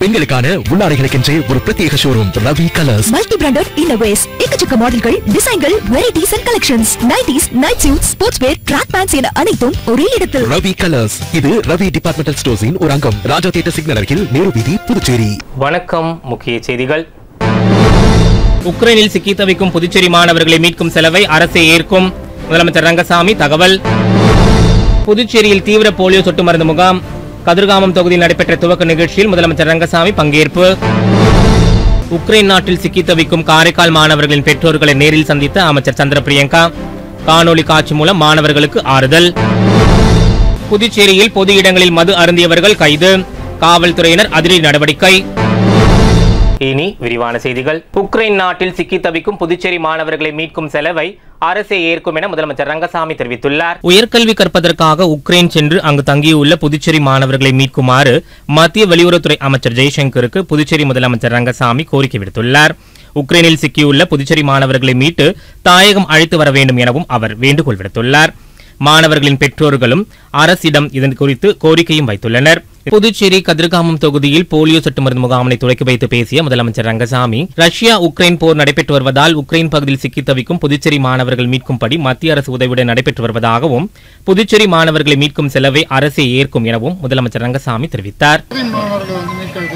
பெண்களுக்கான உள்ளாடைகளுக்கென்றே ஒரு பிரத்யேக showroom Ravi colours multi branded இன்னோவேஸ் எக்கச்சக்க மாடல்கள் டிசைன்கள் varieties and collections nighties night suit sports wear track pants என அனைத்தும் ஒரே இடத்தில் ரவி கலர்ஸ் இது ரவி டிபார்ட்மெண்டல் ஸ்டோர்ஸின் ஒரு அங்கம் ராஜா தியேட்டர் சிக்னல் அருகில் நேரு வீதி புதுச்சேரி வணக்கம் முக்கிய செய்திகள் உக்ரைனில் சிக்கி தவிக்கும் புதுச்சேரி மாணவர்களை மீட்கும் செலவை அரசே ஏற்கும் முதலமைச்சர் ரங்கசாமி தகவல் புதுச்சேரியில் தீவிர போலியோ சொட்டு மருந்து முகாம் கதிர்காமம் தொகுதியில் நடைபெற்ற துவக்க நிகழ்ச்சியில் முதலமைச்சர் ரங்கசாமி பங்கேற்பு உக்ரைன் நாட்டில் சிக்கி தவிக்கும் காரைக்கால் மாணவர்களின் பெற்றோர்களை நேரில் சந்தித்த அமைச்சர் சந்திர பிரியங்கா காணொலி காட்சி மூலம் மாணவர்களுக்கு ஆறுதல் புதுச்சேரியில் பொது இடங்களில் மது அருந்தியவர்கள் கைது காவல்துறையினர் அதிரடி நடவடிக்கை இனி விரிவான செய்திகள் உக்ரைன் நாட்டில் சிக்கி தவிக்கும் புதுச்சேரி மாணவர்களை மீட்கும் செலவை அரசே ஏற்கும் என முதலமைச்சர் ரங்கசாமி தெரிவித்துள்ளார் உயர்கல்வி கற்பதற்காக உக்ரைன் சென்று அங்கு தங்கியுள்ள புதுச்சேரி மாணவர்களை மீட்குமாறு மத்திய வெளியுறவுத்துறை அமைச்சர் ஜெய்சங்கருக்கு புதுச்சேரி முதலமைச்சர் ரங்கசாமி கோரிக்கை விடுத்துள்ளார் உக்ரைனில் சிக்கியுள்ள புதுச்சேரி மாணவர்களை மீட்டு தாயகம் அழைத்து வர வேண்டும் எனவும் அவர் வேண்டுகோள் விடுத்துள்ளார் மாணவர்களின் பெற்றோர்களும் அரசிடம் இதன் குறித்து கோரிக்கையும் வைத்துள்ளனர் புதுச்சேரி கதிர்காமம் தொகுதியில் போலியோ சொட்டு மருந்து முகாமினை துவக்கி வைத்து பேசிய முதலமைச்சர் ரங்கசாமி ரஷ்யா உக்ரைன் போர் நடைபெற்று வருவதால் உக்ரைன் பகுதியில் சிக்கித் தவிக்கும் புதுச்சேரி மாணவர்கள் மீட்கும்படி மத்திய அரசு உதவியுடன் நடைபெற்று வருவதாகவும் புதுச்சேரி மாணவர்களை மீட்கும் செலவை அரசே ஏற்கும் எனவும் முதலமைச்சர் ரங்கசாமி தெரிவித்தார் மாணவர்கள் வந்து மீட்கிறது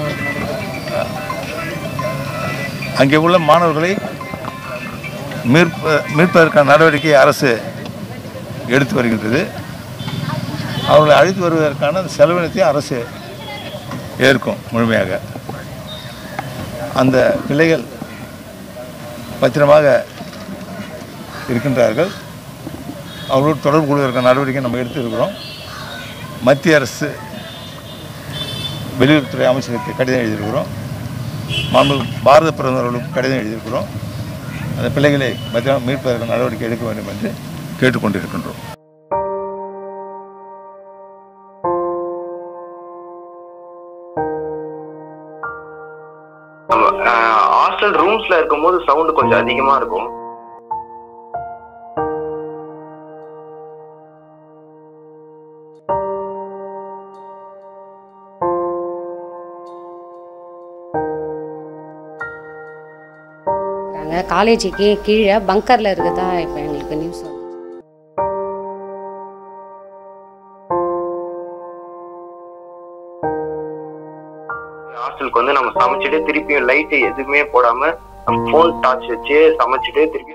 அங்கே உள்ள மாணவர்களை மீட்ப மீட்பதற்கான நடவடிக்கை அரசு எடுத்து வருகின்றது அவர்களை அழைத்து வருவதற்கான அந்த செலவினத்தை அரசு ஏற்கும் முழுமையாக அந்த பிள்ளைகள் பத்திரமாக இருக்கின்றார்கள் அவர்களோடு தொடர்பு கொள்வதற்கான நடவடிக்கை நம்ம எடுத்து இருக்கிறோம் மத்திய அரசு வெளியுறவுத்துறை அமைச்சருக்கு கடிதம் எழுதியிருக்கிறோம் மாண்பு பாரத பிரதமர்களுக்கு கடிதம் எழுதியிருக்கிறோம் அந்த பிள்ளைகளை பத்திரமாக மீட்பதற்கு நடவடிக்கை எடுக்க வேண்டும் என்று கேட்டுக்கொண்டிருக்கின்றோம் ஹாஸ்டல் ரூம்ஸ்ல இருக்கும்போது சவுண்ட் கொஞ்சம் அதிகமா இருக்கும் நாங்கள் காலேஜுக்கு கீழே பங்கரில் இருக்கதா இப்போ எங்களுக்கு நியூஸ் வந்து ஹாஸ்டலுக்கு வந்து நம்ம சமைச்சிட்டு திருப்பியும் லைட் எதுவுமே போடாம நம்ம ஃபோன் டார்ச் வச்சு சமைச்சிட்டு திருப்பி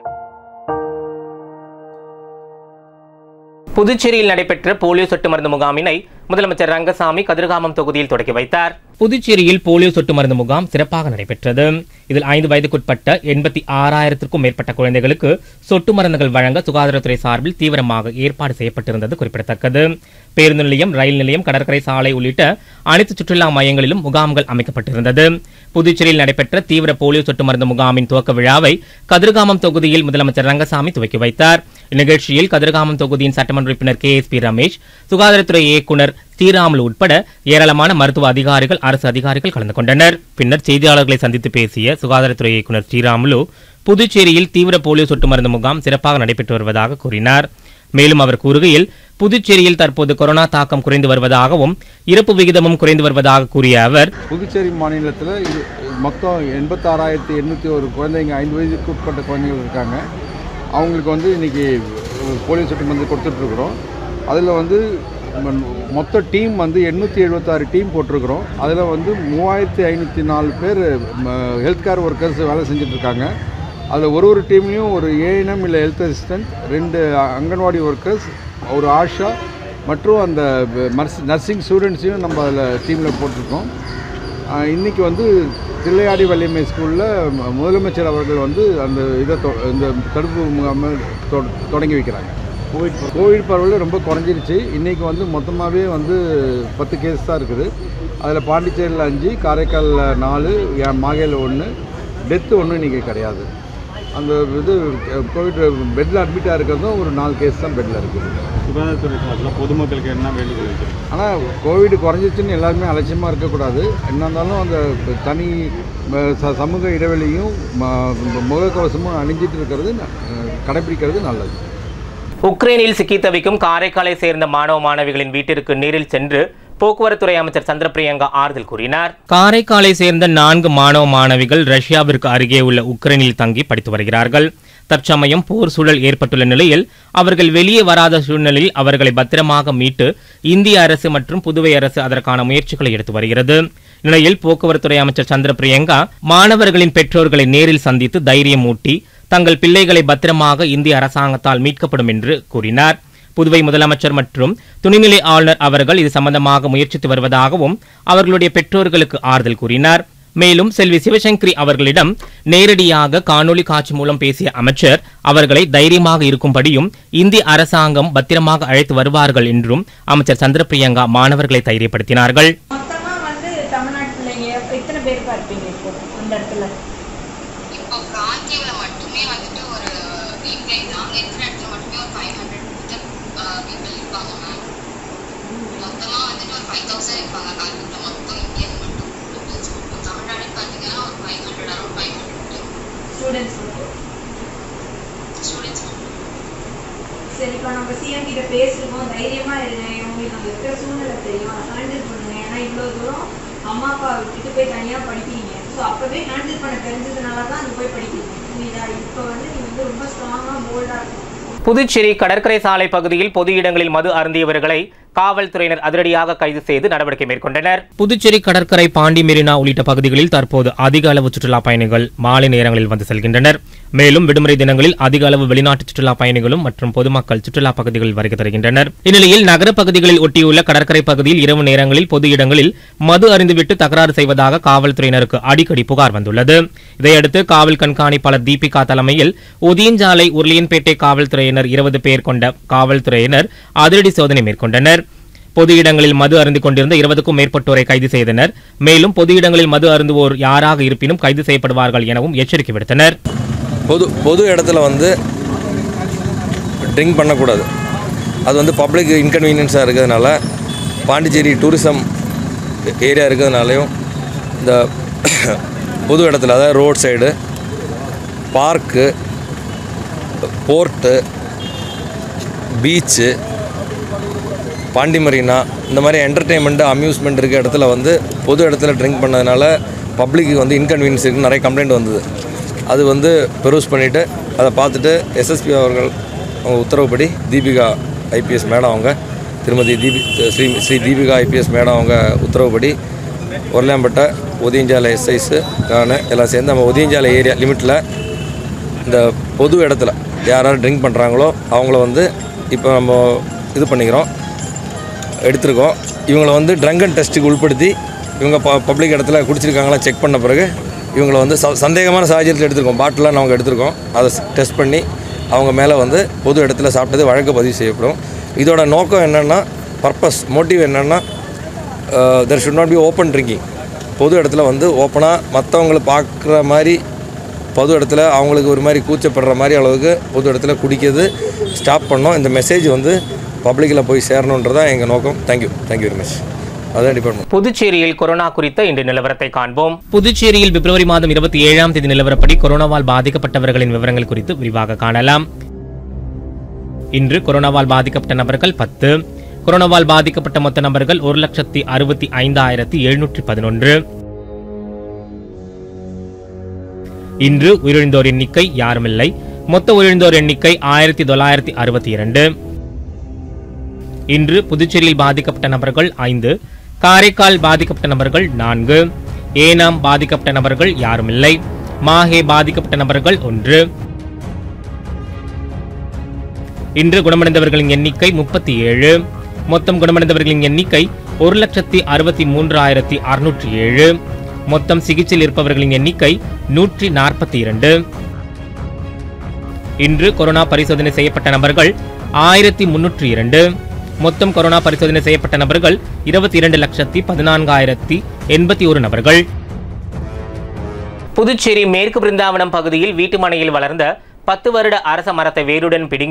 புதுச்சேரியில் நடைபெற்ற போலியோ சொட்டு மருந்து முகாமினை முதலமைச்சர் ரங்கசாமி கதிர்காமம் தொகுதியில் தொடங்கி வைத்தார் புதுச்சேரியில் போலியோ சொட்டு மருந்து முகாம் சிறப்பாக நடைபெற்றது இதில் ஐந்து வயதுக்குட்பட்ட எண்பத்தி ஆறாயிரத்திற்கும் மேற்பட்ட குழந்தைகளுக்கு சொட்டு மருந்துகள் வழங்க சுகாதாரத்துறை சார்பில் தீவிரமாக ஏற்பாடு செய்யப்பட்டிருந்தது குறிப்பிடத்தக்கது பேருந்து நிலையம் ரயில் நிலையம் கடற்கரை சாலை உள்ளிட்ட அனைத்து சுற்றுலா மையங்களிலும் முகாம்கள் அமைக்கப்பட்டிருந்தது புதுச்சேரியில் நடைபெற்ற தீவிர போலியோ சொட்டு மருந்து முகாமின் துவக்க விழாவை கதிர்காமம் தொகுதியில் முதலமைச்சர் ரங்கசாமி துவக்கி வைத்தார் இந்நிகழ்ச்சியில் கதிர்காமம் தொகுதியின் சட்டமன்ற உறுப்பினர் கே எஸ் பி ரமேஷ் சுகாதாரத்துறை இயக்குனர் ஸ்ரீராமுலு உட்பட ஏராளமான மருத்துவ அதிகாரிகள் அரசு அதிகாரிகள் கலந்து கொண்டனர் பின்னர் செய்தியாளர்களை சந்தித்து பேசிய சுகாதாரத்துறை இயக்குனர் ஸ்ரீராமுலு புதுச்சேரியில் தீவிர போலியோ சொட்டு மருந்து முகாம் சிறப்பாக நடைபெற்று வருவதாக கூறினார் மேலும் அவர் கூறுகையில் புதுச்சேரியில் தற்போது கொரோனா தாக்கம் குறைந்து வருவதாகவும் இறப்பு விகிதமும் குறைந்து வருவதாக கூறிய அவர் புதுச்சேரி மாநிலத்தில் இது மொத்தம் எண்பத்தாறாயிரத்தி எண்ணூற்றி ஒரு குழந்தைங்க ஐந்து வயதுக்கு உட்பட்ட குழந்தைகள் இருக்காங்க அவங்களுக்கு வந்து இன்றைக்கி போலியோ சொட்டு மருந்து கொடுத்துட்ருக்குறோம் அதில் வந்து ம- மொத்த டீம் வந்து எண்ணூற்றி எழுபத்தாறு டீம் போட்டிருக்கிறோம் அதில் வந்து மூவாயிரத்தி ஐநூற்றி நாலு பேர் ஹெல்த் கேர் ஒர்க்கர்ஸ் வேலை செஞ்சுட்ருக்காங்க அதில் ஒரு ஒரு டீம்லேயும் ஒரு ஏஎன்எம் இல்லை ஹெல்த் அசிஸ்டன்ட் ரெண்டு அங்கன்வாடி ஒர்க்கர்ஸ் ஒரு ஆஷா மற்றும் அந்த நர்சிங் ஸ்டூடெண்ட்ஸையும் நம்ம அதில் டீமில் போட்டிருக்கோம் ஆஹ் இன்னைக்கு வந்து தில்லையாடி வள்ளியம்மை ஸ்கூலில் ம- முதலமைச்சர் அவர்கள் வந்து அந்த இதை தொ- இந்த தடுப்பு முகாமை தொ- தொடங்கி வைக்கிறாங்க கோவிட் கோவிட் பரவல் ரொம்ப குறைஞ்சிருச்சு இன்றைக்கி வந்து மொத்தமாகவே வந்து பத்து கேஸ் தான் இருக்குது அதில் பாண்டிச்சேரியில் அஞ்சு காரைக்காலில் நாலு யா- மாகேல ஒன்று டெத்து ஒன்றும் இன்றைக்கி கிடையாது அந்த இது கோவிட் பெட்டில் அட்மிட்டாக இருக்கிறதும் ஒரு நாலு கேஸ் தான் பெட்டில் இருக்குது சுகாதாரத்துறை சார்பில் பொதுமக்களுக்கு என்ன வேண்டுகோள் வைக்கிறீங்க ஆனால் கோவிட் குறைஞ்சிச்சுன்னு எல்லாருமே அலட்சியமாக இருக்கக்கூடாது என்ன இருந்தாலும் அந்த தனி ம- ச- சமூக இடைவெளியும் ம- முகக்கவசமும் அணிஞ்சிட்டு இருக்கிறது ந- கடைபிடிக்கிறது நல்லது உக்ரைனில் சிக்கி தவிக்கும் காரைக்காலை சேர்ந்த மாணவ மாணவிகளின் வீட்டிற்கு நேரில் சென்று போக்குவரத்துறை அமைச்சர் சந்திரபிரியங்கா ஆறுதல் கூறினார் காரைக்காலை சேர்ந்த நான்கு மாணவ மாணவிகள் ரஷ்யாவிற்கு அருகே உள்ள உக்ரைனில் தங்கி படித்து வருகிறார்கள் தற்சமயம் போர் சூழல் ஏற்பட்டுள்ள நிலையில் அவர்கள் வெளியே வராத சூழ்நிலையில் அவர்களை பத்திரமாக மீட்டு இந்திய அரசு மற்றும் புதுவை அரசு அதற்கான முயற்சிகளை எடுத்து வருகிறது நிலையில் போக்குவரத்துறை அமைச்சர் சந்திரபிரியங்கா மாணவர்களின் பெற்றோர்களை நேரில் சந்தித்து தைரியம் ஊட்டி தங்கள் பிள்ளைகளை பத்திரமாக இந்திய அரசாங்கத்தால் மீட்கப்படும் என்று கூறினார் புதுவை முதலமைச்சர் மற்றும் துணைநிலை ஆளுநர் அவர்கள் இது சம்பந்தமாக முயற்சித்து வருவதாகவும் அவர்களுடைய பெற்றோர்களுக்கு ஆறுதல் கூறினார் மேலும் செல்வி சிவசங்கரி அவர்களிடம் நேரடியாக காணொலி காட்சி மூலம் பேசிய அமைச்சர் அவர்களை தைரியமாக இருக்கும்படியும் இந்திய அரசாங்கம் பத்திரமாக அழைத்து வருவார்கள் என்றும் அமைச்சர் சந்திரபிரியங்கா மாணவர்களை தைரியப்படுத்தினார்கள் மொத்தமா வந்து தமிழ்நாட்டு பிள்ளைங்க எத்தனை பேருக்கா இருப்பீங்க இப்போ அந்த இடத்துல இப்போ காஞ்சியில மட்டுமே வந்துட்டு ஒரு இங்க நாங்க இருக்கிற இடத்துல மட்டுமே ஒரு ஃபைவ் ஹண்ட்ரட் பீப்புள் இருப்பாங்க மேம் மொத்தமா வந்துட்டு ஒரு ஃபைவ் தௌசண்ட் இருப்பாங்க காஞ்சிபுரம் மொத்தம் இந்தியன் மட்டும் students மட்டும் தமிழ்நாடு பார்த்தீங்கன்னா ஒரு five hundred around five hundred students மட்டும் ஸ்டூடெண்ட்ஸ் மட்டும் சரி இப்போ நம்ம சிஎம் கிட்ட பேசிருக்கோம் தைரியமா இருங்க உங்களுக்கு அங்க இருக்கிற சூழ்நிலை தெரியும் ஹேண்டில் பண்ணுங்க ஏன்னா இவ்வளவு தூரம் அம்மா அப்பா விட்டுட்டு போய் தனியா படிக்கிறீங்க ஸோ அப்பவே ஹேண்டில் பண்ண தெரிஞ்சதுனால தான் அங்க போய் படிக்கிறீங்க புரியுதா இப்போ வந்து நீங்க வந்து ரொம்ப ஸ்ட்ராங்கா போல்டா இருக்கணும் புதுச்சேரி கடற்கரை சாலை பகுதியில் பொது இடங்களில் மது அருந்தியவர்களை காவல்துறையினர் அதிரடியாக கைது செய்து நடவடிக்கை மேற்கொண்டனர் புதுச்சேரி கடற்கரை பாண்டி மெரினா உள்ளிட்ட பகுதிகளில் தற்போது அதிக அளவு சுற்றுலா பயணிகள் மாலை நேரங்களில் வந்து செல்கின்றனர் மேலும் விடுமுறை தினங்களில் அதிக அளவு வெளிநாட்டு சுற்றுலா பயணிகளும் மற்றும் பொதுமக்கள் சுற்றுலா பகுதிகளில் வருகை தருகின்றனர் இந்நிலையில் நகர பகுதிகளில் ஒட்டியுள்ள கடற்கரை பகுதியில் இரவு நேரங்களில் பொது இடங்களில் மது அருந்துவிட்டு தகராறு செய்வதாக காவல்துறையினருக்கு அடிக்கடி புகார் வந்துள்ளது இதையடுத்து காவல் கண்காணிப்பாளர் தீபிகா தலைமையில் ஒதியஞ்சாலை உருளியன்பேட்டை காவல்துறையினர் இருபது பேர் கொண்ட காவல்துறையினர் அதிரடி சோதனை மேற்கொண்டனர் பொது இடங்களில் மது அருந்திக் கொண்டிருந்த இருபதுக்கும் மேற்பட்டோரை கைது செய்தனர் மேலும் பொது இடங்களில் மது அருந்துவோர் யாராக இருப்பினும் கைது செய்யப்படுவார்கள் எனவும் எச்சரிக்கை விடுத்தனர் பொது பொது இடத்துல வந்து ட்ரிங்க் பண்ணக்கூடாது அது வந்து பப்ளிக் இன்கன்வீனியன்ஸாக இருக்கிறதுனால பாண்டிச்சேரி டூரிசம் ஏரியா இருக்கிறதுனாலையும் இந்த பொது இடத்துல அதாவது road side park port beach Pondy Marina இந்த மாதிரி என்டர்டெயின்மெண்ட் அம்யூஸ்மெண்ட் இருக்க இடத்துல வந்து பொது இடத்துல ட்ரிங்க் பண்ணதுனால பப்ளிக்கு வந்து இன்கன்வீனியன்ஸ் இருக்குன்னு நிறைய கம்ப்ளைண்ட் வந்தது அது வந்து பெருஸ் பண்ணிவிட்டு அதை பார்த்துட்டு எஸ்எஸ்பி அவர்கள் அவங்க உத்தரவுப்படி தீபிகா ஐபிஎஸ் மேடம் அவங்க திருமதி தீபி ஸ்ரீ ஸ்ரீ தீபிகா ஐபிஎஸ் மேடம் அவங்க உத்தரவுப்படி உருளையாம்பட்ட ஒதியஞ்சாலை எஸ்ஐஸு நான் எல்லாம் சேர்ந்து நம்ம ஒதியஞ்சாலை ஏரியா லிமிட்டில் இந்த பொது இடத்துல யார் யார் ட்ரிங்க் பண்ணுறாங்களோ அவங்கள வந்து இப்போ நம்ம இது பண்ணிக்கிறோம் எடுத்திருக்கோம் இவங்கள வந்து ட்ரங்க் அண்ட் டெஸ்ட்டுக்கு உட்படுத்தி இவங்க ப பப்ளிக் இடத்துல குடிச்சிருக்காங்களா செக் பண்ண பிறகு இவங்கள வந்து ச சந்தேகமான சாஹச்சரியத்தில் எடுத்திருக்கோம் பாட்டிலாம் நாங்கள் எடுத்திருக்கோம் அதை டெஸ்ட் பண்ணி அவங்க மேலே வந்து பொது இடத்துல சாப்பிட்டது வழக்கு பதிவு செய்யப்படும் இதோட நோக்கம் என்னென்னா பர்பஸ் மோட்டிவ் என்னென்னா there should not be open drinking பொது இடத்துல வந்து ஓப்பனாக மற்றவங்களை பார்க்குற மாதிரி பொது இடத்துல அவங்களுக்கு ஒரு மாதிரி கூச்சப்படுற மாதிரி அளவுக்கு பொது இடத்துல குடிக்கிறது ஸ்டாப் பண்ணோம் இந்த மெசேஜ் வந்து பப்ளிக்கில் போய் சேரணுன்றதான் எங்கள் நோக்கம் தேங்க்யூ தேங்க்யூ வெரி மச் அதான் டிபார்ட்மெண்ட் புதுச்சேரியில் கொரோனா குறித்த இன்று நிலவரத்தை காண்போம் புதுச்சேரியில் பிப்ரவரி மாதம் இருபத்தி ஏழாம் தேதி நிலவரப்படி கொரோனாவால் பாதிக்கப்பட்டவர்களின் விவரங்கள் குறித்து விரிவாக காணலாம் இன்று கொரோனாவால் பாதிக்கப்பட்ட நபர்கள் பத்து கொரோனாவால் பாதிக்கப்பட்ட மொத்த நபர்கள் ஒரு லட்சத்தி அறுபத்தி ஐந்தாயிரத்தி எழுநூற்றி பதினொன்று இன்று உயிரிழந்தோர் எண்ணிக்கை யாருமில்லை மொத்த உயிரிழந்தோர் எண்ணிக்கை ஆயிரத்தி தொள்ளாயிரத்தி அறுபத்தி இரண்டு இன்று புதுச்சேரியில் பாதிக்கப்பட்ட நபர்கள் ஐந்து காரைக்கால் பாதிக்கப்பட்ட நபர்கள் நான்கு ஏனாம் பாதிக்கப்பட்ட நபர்கள் யாருமில்லை மாஹே பாதிக்கப்பட்ட நபர்கள் ஒன்று இன்று குணமடைந்தவர்களின் எண்ணிக்கை முப்பத்தி ஏழு மொத்தம் குணமடைந்தவர்களின் எண்ணிக்கை ஒரு லட்சத்தி அறுபத்தி மூன்றாயிரத்தி அறுநூற்றி ஏழு மொத்தம் சிகிச்சையில் இருப்பவர்களின் எண்ணிக்கை நூற்றி நாற்பத்தி இரண்டு இன்று கொரோனா பரிசோதனை செய்யப்பட்ட நபர்கள் ஆயிரத்தி முன்னூற்றி இரண்டு மொத்தம் கொரோனா பரிசோதனை செய்யப்பட்ட நபர்கள் இருபத்தி இரண்டு லட்சத்தி பதினான்காயிரத்தி எண்பத்தி ஒரு நபர்கள் புதுச்சேரி மேற்கு பிருந்தாவனம் பகுதியில் வீட்டு மனையில் வளர்ந்த பத்து வருட அரச மரத்தை வேருடன் பிடுங்கி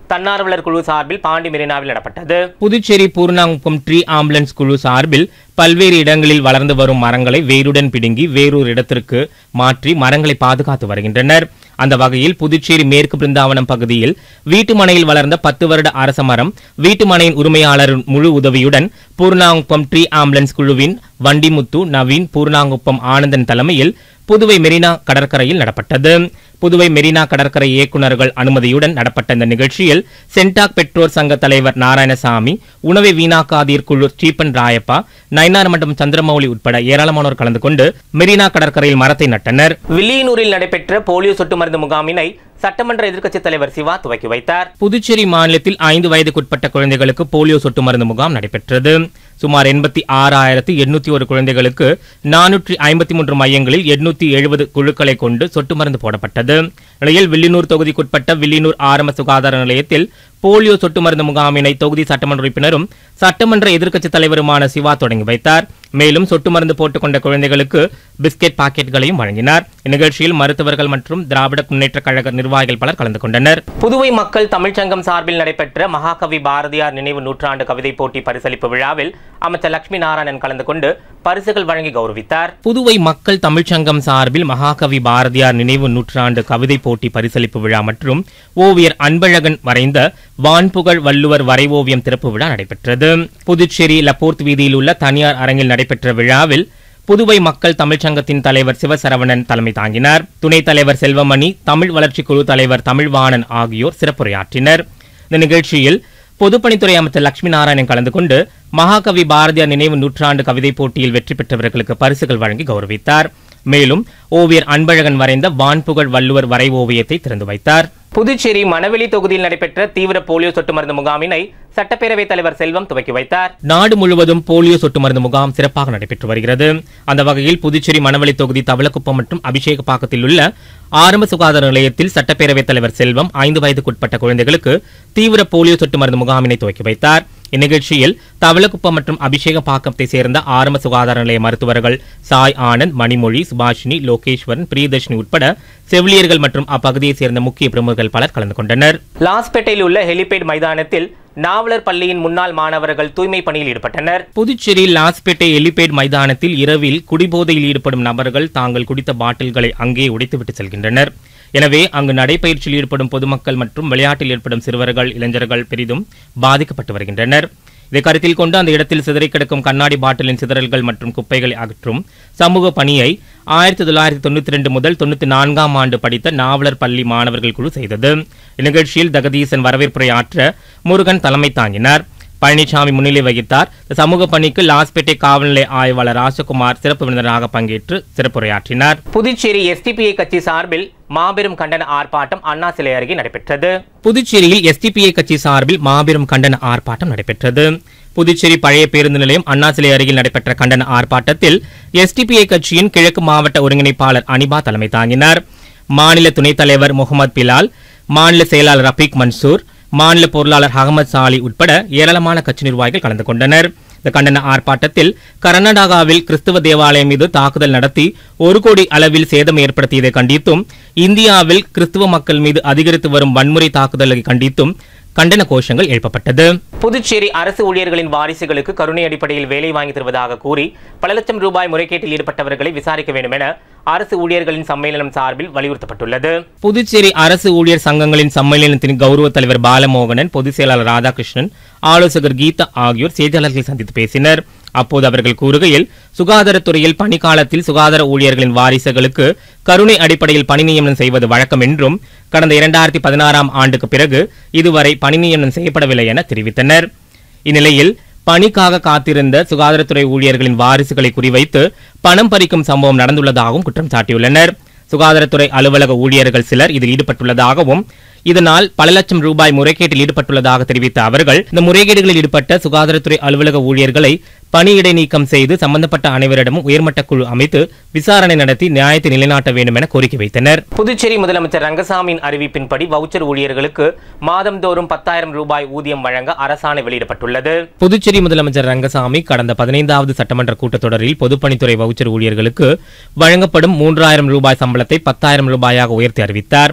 தன்னார்வலர் குழு சார்பில் பாண்டி மெரினாவில் நடப்பட்டது புதுச்சேரி பூர்ணாங்குப்பம் ட்ரீ ஆம்புலன்ஸ் குழு சார்பில் பல்வேறு இடங்களில் வளர்ந்து வரும் மரங்களை வேருடன் பிடுங்கி வேறொரு இடத்திற்கு மாற்றி மரங்களை பாதுகாத்து வருகின்றனர் அந்த வகையில் புதுச்சேரி மேற்கு பிருந்தாவனம் பகுதியில் வீட்டு மனையில் வளர்ந்த பத்து வருட அரச மரம் வீட்டு மனையின் உரிமையாளரின் முழு உதவியுடன் பூர்ணாங்குப்பம் ட்ரீ ஆம்புலன்ஸ் குழுவின் வண்டிமுத்து நவீன் பூர்ணாங்குப்பம் ஆனந்தன் தலைமையில் புதுவை மெரினா கடற்கரையில் நடப்பட்டது புதுவை மெரினா கடற்கரை இயக்குநர்கள் அனுமதியுடன் நடப்பட்ட இந்த நிகழ்ச்சியில் சென்டாக் பெற்றோர் சங்க தலைவர் நாராயணசாமி உணவை வீணாக்காதீர் குழு ஸ்டீபன் ராயப்பா நயினார் மண்டபம் சந்திரமௌலி உட்பட ஏராளமானோர் கலந்து கொண்டு மெரினா கடற்கரையில் மரத்தை நட்டனர் வில்லியனூரில் நடைபெற்ற போலியோ சொட்டு மருந்து முகாமினை சட்டமன்ற எதிர்க்கட்சித் தலைவர் சிவா துவக்கி வைத்தார் புதுச்சேரி மாநிலத்தில் ஐந்து வயதுக்குட்பட்ட குழந்தைகளுக்கு போலியோ சொட்டு மருந்து முகாம் நடைபெற்றது சுமார் எண்பத்தி ஆறாயிரத்து எண்ணூத்தி ஒரு குழந்தைகளுக்கு நானூற்றி ஐம்பத்தி மூன்று மையங்களில் எண்ணூத்தி எழுபது குழுக்களை கொண்டு சொட்டு மருந்து போடப்பட்டது நிலையில் வில்லியனூர் தொகுதிக்குட்பட்ட வில்லியனூர் ஆரம்ப சுகாதார நிலையத்தில் போலியோ சொட்டு மருந்து முகாமினை தொகுதி சட்டமன்ற உறுப்பினரும் சட்டமன்ற எதிர்க்கட்சித் தலைவருமான சிவா தொடங்கி வைத்தார் மேலும் சொட்டு மருந்து போட்டுக் கொண்ட குழந்தைகளுக்கு பிஸ்கெட் பாக்கெட்களையும் வழங்கினார் இந்நிகழ்ச்சியில் மருத்துவர்கள் மற்றும் திராவிட முன்னேற்ற கழக நிர்வாகிகள் பலர் கலந்து கொண்டனர் புதுவை மக்கள் தமிழ்ச்சங்கம் சார்பில் நடைபெற்ற மகாகவி பாரதியார் நினைவு நூற்றாண்டு கவிதை போட்டி பரிசளிப்பு விழாவில் அமைச்சர் லட்சுமி நாராயணன் கலந்து கொண்டு பரிசுகள் வழங்கி கௌரவித்தார் புதுவை மக்கள் தமிழ்ச்சங்கம் சார்பில் மகாகவி பாரதியார் நினைவு நூற்றாண்டு கவிதை போட்டி பரிசளிப்பு விழா மற்றும் ஓவியர் அன்பழகன் வரைந்த வான்புகழ் வள்ளுவர் வரைவோவியம் திறப்பு விழா நடைபெற்றது புதுச்சேரி லப்போர்த் வீதியில் உள்ள தனியார் அரங்கில் நடைபெற்ற விழாவில் புதுவை மக்கள் தமிழ்ச்சங்கத்தின் தலைவர் சிவசரவணன் தலைமை தாங்கினார் துணைத் தலைவர் செல்வமணி தமிழ் வளர்ச்சிக் குழு தலைவர் தமிழ்வாணன் ஆகியோர் சிறப்புரையாற்றினர் இந்த நிகழ்ச்சியில் பொதுப்பணித்துறை அமைச்சர் லட்சுமி நாராயணன் கலந்து கொண்டு மகாகவி பாரதியார் நினைவு நூற்றாண்டு கவிதை போட்டியில் வெற்றி பெற்றவர்களுக்கு பரிசுகள் வழங்கி கௌரவித்தார் மேலும் ஓவியர் அன்பழகன் வரைந்த வான்புகழ் வள்ளுவர் வரை ஓவியத்தை திறந்து வைத்தார் புதுச்சேரி மணவெளி தொகுதியில் நடைபெற்ற தீவிர போலியோ சொட்டு மருந்து முகாமினை சட்டப்பேரவைத் தலைவர் செல்வம் துவக்கி வைத்தார் நாடு முழுவதும் போலியோ சொட்டு மருந்து முகாம் சிறப்பாக நடைபெற்று வருகிறது அந்த வகையில் புதுச்சேரி மணவெளி தொகுதி தவளக்குப்பம் மற்றும் அபிஷேகப்பாக்கத்தில் உள்ள ஆரம்ப சுகாதார நிலையத்தில் சட்டப்பேரவைத் தலைவர் செல்வம் ஐந்து வயதுக்குட்பட்ட குழந்தைகளுக்கு தீவிர போலியோ சொட்டு மருந்து முகாமினை துவக்கி வைத்தார் இந்நிகழ்ச்சியில் தவளக்குப்பம் மற்றும் அபிஷேக பாக்கத்தை சேர்ந்த ஆரம்ப சுகாதார நிலைய மருத்துவர்கள் சாய் ஆனந்த் மணிமொழி சுபாஷினி லோகேஸ்வரன் பிரியதர்ஷினி உட்பட செவிலியர்கள் மற்றும் அப்பகுதியைச் சேர்ந்த முக்கிய பிரமுகர்கள் பலர் கலந்து கொண்டனர் லாஸ்பேட்டையில் உள்ள ஹெலிபேட் மைதானத்தில் நாவலர் பள்ளியின் முன்னாள் மாணவர்கள் தூய்மை பணியில் ஈடுபட்டனர் புதுச்சேரி லாஸ்பேட்டை எலிபேட் மைதானத்தில் இரவில் குடிபோதையில் ஈடுபடும் நபர்கள் தாங்கள் குடித்த பாட்டில்களை அங்கே உடைத்துவிட்டு செல்கின்றனர் எனவே அங்கு நடைபயிற்சியில் ஈடுபடும் பொதுமக்கள் மற்றும் விளையாட்டில் ஈடுபடும் சிறுவர்கள் இளைஞர்கள் பெரிதும் பாதிக்கப்பட்டு வருகின்றனர் இதை கருத்தில் கொண்டு அந்த இடத்தில் சிதறிக் கிடக்கும் கண்ணாடி பாட்டிலின் சிதறல்கள் மற்றும் குப்பைகளை அகற்றும் சமூக பணியை ஆயிரத்தி தொள்ளாயிரத்தி தொண்ணூத்தி ரெண்டு முதல் தொண்ணூத்தி நான்காம் ஆண்டு படித்த நாவலர் பள்ளி மாணவர்கள் குழு செய்தது இந்நிகழ்ச்சியில் ஜெகதீசன் வரவேற்புரை ஆற்ற முருகன் தலைமை தாங்கினார் பழனிசாமி முன்னிலை வகித்தார் இந்த சமூக பணிக்கு லாஸ்பேட்டை காவல் நிலைய ஆய்வாளர் ராஜகுமார் சிறப்பு விருந்தினராக பங்கேற்று சிறப்புரையாற்றினார் புதுச்சேரி எஸ்டிபிஐ கட்சி சார்பில் மாபெரும் கண்டன ஆர்ப்பாட்டம் அண்ணா சிலை அருகே நடைபெற்றது புதுச்சேரியில் எஸ்டிபிஐ கட்சி சார்பில் மாபெரும் கண்டன ஆர்ப்பாட்டம் நடைபெற்றது புதுச்சேரி பழைய பேருந்து நிலையம் அண்ணா சிலை அருகில் நடைபெற்ற கண்டன ஆர்ப்பாட்டத்தில் எஸ்டிபிஐ கட்சியின் கிழக்கு மாவட்ட ஒருங்கிணைப்பாளர் அனிபா தலைமை தாங்கினார் மாநில துணைத் தலைவர் முகமது பிலால் மாநில செயலாளர் ரஃபீக் மன்சூர் மாநில பொருளாளர் அகமது சாலி உட்பட ஏராளமான கட்சி நிர்வாகிகள் கலந்து கொண்டனர் இந்த கண்டன ஆர்ப்பாட்டத்தில் கர்நாடகாவில் கிறிஸ்துவ தேவாலயம் மீது தாக்குதல் நடத்தி ஒரு கோடி அளவில் சேதம் ஏற்படுத்தியதை கண்டித்தும் இந்தியாவில் கிறிஸ்துவ மக்கள் மீது அதிகரித்து வரும் வன்முறை தாக்குதலை கண்டித்தும் கண்டன கோஷங்கள் எழுப்பப்பட்டது புதுச்சேரி அரசு ஊழியர்களின் வாரிசுகளுக்கு கருணை அடிப்படையில் வேலை வாங்கி தருவதாக கூறி பல லட்சம் ரூபாய் முறைகேட்டில் ஈடுபட்டவர்களை விசாரிக்க வேண்டும் என அரசு ஊழியர்களின் சம்மேளனம் சார்பில் வலியுறுத்தப்பட்டுள்ளது புதுச்சேரி அரசு ஊழியர் சங்கங்களின் சம்மேளனத்தின் கௌரவ தலைவர் பாலமோகனன் பொதுச் செயலாளர் ராதாகிருஷ்ணன் ஆலோசகர் கீதா ஆகியோர் செய்தியாளர்களை சந்தித்து பேசினர் அப்போது அவர்கள் கூறுகையில் சுகாதாரத்துறையில் பணிக்காலத்தில் சுகாதார ஊழியர்களின் வாரிசுகளுக்கு கருணை அடிப்படையில் பணி நியமனம் செய்வது வழக்கம் என்றும் கடந்த இரண்டாயிரத்தி பதினாறாம் ஆண்டுக்கு பிறகு இதுவரை பணி நியமனம் செய்யப்படவில்லை என தெரிவித்தனர் இந்நிலையில் பணிக்காக காத்திருந்த சுகாதாரத்துறை ஊழியர்களின் வாரிசுகளை குறிவைத்து பணம் பறிக்கும் சம்பவம் நடந்துள்ளதாகவும் குற்றம் சாட்டியுள்ளனர் சுகாதாரத்துறை அலுவலக ஊழியர்கள் சிலர் இதில் ஈடுபட்டுள்ளதாகவும் இதனால் பல லட்சம் ரூபாய் முறைகேட்டில் ஈடுபட்டுள்ளதாக தெரிவித்த அவர்கள் இந்த முறைகேடுகளில் ஈடுபட்ட சுகாதாரத்துறை அலுவலக ஊழியர்களை பணியிடை நீக்கம் செய்து சம்பந்தப்பட்ட அனைவரிடமும் உயர்மட்ட குழு அமைத்து விசாரணை நடத்தி நியாயத்தை நிலைநாட்ட வேண்டும் என கோரிக்கை வைத்தனர் புதுச்சேரி முதலமைச்சர் ரங்கசாமியின் அறிவிப்பின்படி வவுச்சர் ஊழியர்களுக்கு மாதந்தோறும் பத்தாயிரம் ரூபாய் ஊதியம் வழங்க அரசாணை வெளியிடப்பட்டுள்ளது புதுச்சேரி முதலமைச்சர் ரங்கசாமி கடந்த பதினைந்தாவது சட்டமன்ற கூட்டத்தொடரில் பொதுப்பணித்துறை வவுச்சர் ஊழியர்களுக்கு வழங்கப்படும் மூன்றாயிரம் ரூபாய் சம்பளத்தை பத்தாயிரம் ரூபாயாக உயர்த்தி அறிவித்தார்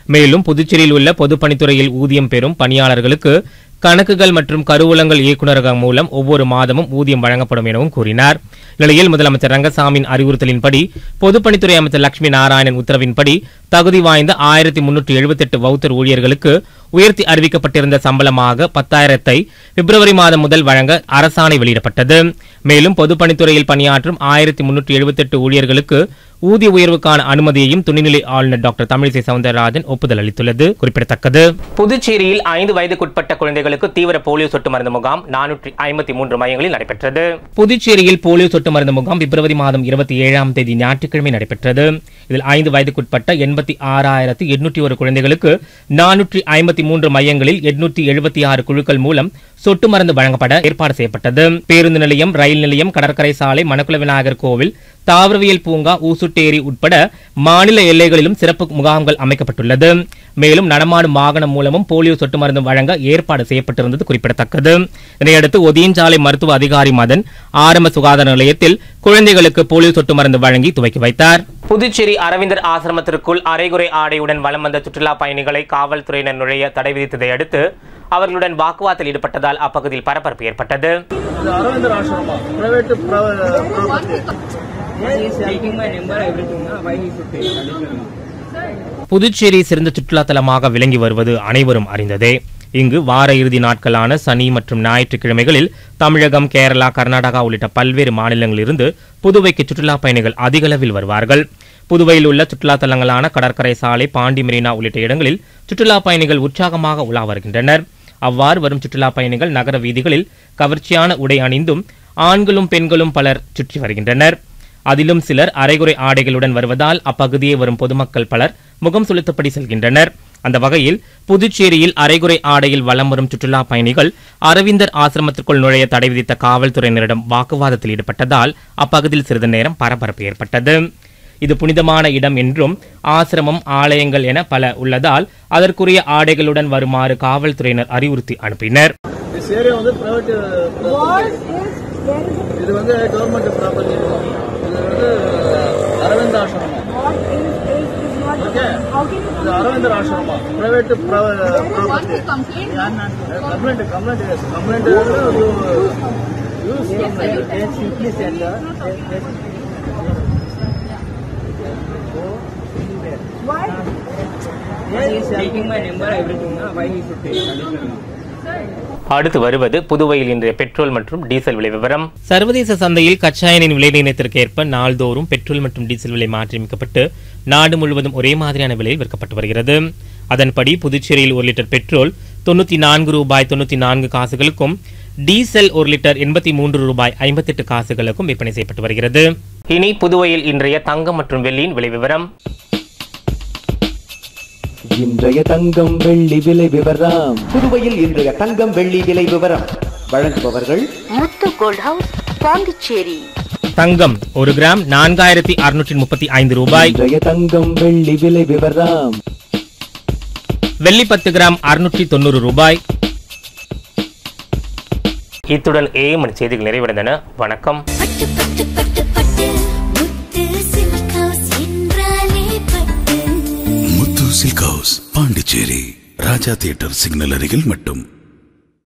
மேலும் புதுச்சேரியில் உள்ள பொதுப்பணித்துறையில் ஊதியம் பெறும் பணியாளர்களுக்கு கணக்குகள் மற்றும் கருவூலங்கள் இயக்குநரகம் மூலம் ஒவ்வொரு மாதமும் ஊதியம் வழங்கப்படும் எனவும் கூறினார் இந்நிலையில் முதலமைச்சர் ரங்கசாமியின் அறிவுறுத்தலின்படி பொதுப்பணித்துறை அமைச்சர் லட்சுமி நாராயணன் உத்தரவின்படி தகுதி வாய்ந்த ஆயிரத்தி முன்னூற்றி எழுபத்தெட்டு வவுத்தர் ஊழியர்களுக்கு உயர்த்தி அறிவிக்கப்பட்டிருந்த சம்பளமாக பத்தாயிரத்தை பிப்ரவரி மாதம் முதல் வழங்க அரசாணை வெளியிடப்பட்டது மேலும் பொதுப்பணித்துறையில் பணியாற்றும் ஆயிரத்தி முன்னூற்றி எழுபத்தெட்டு ஊழியர்களுக்கு ஊதிய உயர்வுக்கான அனுமதியையும் துணைநிலை ஆளுநர் டாக்டர் தமிழிசை சவுந்தரராஜன் ஒப்புதல் அளித்துள்ளது குறிப்பிடத்தக்கது புதுச்சேரியில் ஐந்து வயதுக்குட்பட்ட குழந்தைகளுக்கு தீவிர போலியோ சொட்டு மருந்து முகாம் நானூற்றி ஐம்பத்தி மூன்று மையங்களில் நடைபெற்றது புதுச்சேரியில் போலியோ சொட்டு மருந்து முகாம் பிப்ரவரி மாதம் இருபத்தி ஏழாம் தேதி ஞாயிற்றுக்கிழமை நடைபெற்றது இதில் ஐந்து வயதுக்குட்பட்ட எண்பத்தி ஆறாயிரத்து எண்ணூற்றி ஒரு குழந்தைகளுக்கு நானூற்றி ஐம்பத்தி மூன்று மையங்களில் எண்ணூற்றி எழுபத்தி ஆறு குழுக்கள் மூலம் சொட்டு மருந்து வழங்கப்பட ஏற்பாடு செய்யப்பட்டது பேருந்து நிலையம் ரயில் நிலையம் கடற்கரை சாலை மணக்குள விநாயகர் கோவில் தாவரவியல் பூங்கா ஊசுட்டேரி உட்பட மாநில எல்லைகளிலும் சிறப்பு முகாம்கள் அமைக்கப்பட்டுள்ளது மேலும் நடமாடும் வாகனம் மூலமும் போலியோ சொட்டு மருந்து வழங்க ஏற்பாடு செய்யப்பட்டிருந்தது குறிப்பிடத்தக்கது இதனையடுத்து ஒதியஞ்சாலை மருத்துவ அதிகாரி மதன் ஆரம்ப சுகாதார நிலையத்தில் குழந்தைகளுக்கு போலியோ சொட்டு மருந்து வழங்கி துவக்கி வைத்தார் புதுச்சேரி அரவிந்தர் ஆசிரமத்திற்குள் அரைகுறை ஆடையுடன் வலம் வந்த சுற்றுலா பயணிகளை காவல்துறையினர் நுழைய தடை விதித்ததை அடுத்து அவர்களுடன் வாக்குவாதத்தில் ஈடுபட்டதால் அப்பகுதியில் பரபரப்பு ஏற்பட்டது அரவிந்தர் ஆசிரமா பிரைவேட் ப்ராப்பர்ட்டி புதுச்சேரி சிறந்த சுற்றுலா தலமாக விளங்கி வருவது அனைவரும் அறிந்ததே இங்கு வார இறுதி நாட்களான சனி மற்றும் ஞாயிற்றுக்கிழமைகளில் தமிழகம் கேரளா கர்நாடகா உள்ளிட்ட பல்வேறு மாநிலங்களிலிருந்து புதுவைக்கு சுற்றுலா பயணிகள் அதிகளவில் வருவார்கள் புதுவையில் உள்ள சுற்றுலா தலங்களான கடற்கரை சாலை பாண்டி மெரினா உள்ளிட்ட இடங்களில் சுற்றுலா பயணிகள் உற்சாகமாக உலா வருகின்றனர் அவ்வாறு வரும் சுற்றுலா பயணிகள் நகர வீதிகளில் கவர்ச்சியான உடை அணிந்தும் ஆண்களும் பெண்களும் பலர் சுற்றி வருகின்றனர் அதிலும் சிலர் அரைகுறை ஆடைகளுடன் வருவதால் அப்பகுதியே வரும் பொதுமக்கள் பலர் முகம் சுளுத்தபடி செல்கின்றனர் அந்த வகையில் புதுச்சேரியில் அரைகுறை ஆடையில் வலம் வரும் சுற்றுலா பயணிகள் அரவிந்தர் ஆசிரமத்திற்குள் நுழைய தடை விதித்த காவல்துறையினரிடம் வாக்குவாதத்தில் ஈடுபட்டதால் அப்பகுதியில் சிறிது நேரம் பரபரப்பு ஏற்பட்டது இது புனிதமான இடம் என்றும் ஆசிரமம் ஆலயங்கள் என பல உள்ளதால் அதற்குரிய ஆடைகளுடன் வருமாறு காவல்துறையினர் அறிவுறுத்தி அனுப்பினர் திஸ் ஏரியா வந்து பிரைவேட் இது வந்து கவர்மெண்ட் ப்ராப்பர்ட்டி இது வந்து அரவிந்த் ஆசிரமா ஓகே இது Aravindar ashrama private property complaint complaint complaint use அடுத்து வருவது புதுவையில் இன்றைய பெட்ரோல் மற்றும் டீசல் விலை விவரம் சர்வதேச சந்தையில் கச்சா எண்ணெயின் விலை நிர்ணயத்திற்கேற்ப நாள்தோறும் பெட்ரோல் மற்றும் டீசல் விலை மாற்றியமைக்கப்பட்டு நாடு முழுவதும் ஒரே மாதிரியான விலையில் விற்கப்பட்டு வருகிறது அதன்படி புதுச்சேரியில் ஒரு லிட்டர் பெட்ரோல் தொண்ணூத்தி நான்கு ரூபாய் தொண்ணூத்தி நான்கு காசுகளுக்கும் டீசல் ஒரு லிட்டர் எண்பத்தி மூன்று ரூபாய் ஐம்பத்தெட்டு காசுகளுக்கும் விற்பனை செய்யப்பட்டு வருகிறது இனி புதுவையில் இன்றைய தங்கம் மற்றும் வெள்ளியின் விலை விவரம் இன்றைய தங்கம் வெள்ளி விலை விவரம் புதுவையில் இன்றைய தங்கம் வெள்ளி விலை விவரம் வழங்குபவர்கள் முத்து கோல்ட் ஹவுஸ் பாண்டிச்சேரி தங்கம் ஒரு கிராம் நான்காயிரத்தி அறுநூற்றி முப்பத்தி ஐந்து ரூபாய் இன்றைய தங்கம் வெள்ளி விலை விவரம் வெள்ளி பத்து கிராம் அறுநூற்றி தொண்ணூறு ரூபாய் இத்துடன் ஏ மணி செய்திகள் நிறைவடைந்தன வணக்கம் Muthu silk house Pondicherry Raja theatre signal அருகில் மட்டும்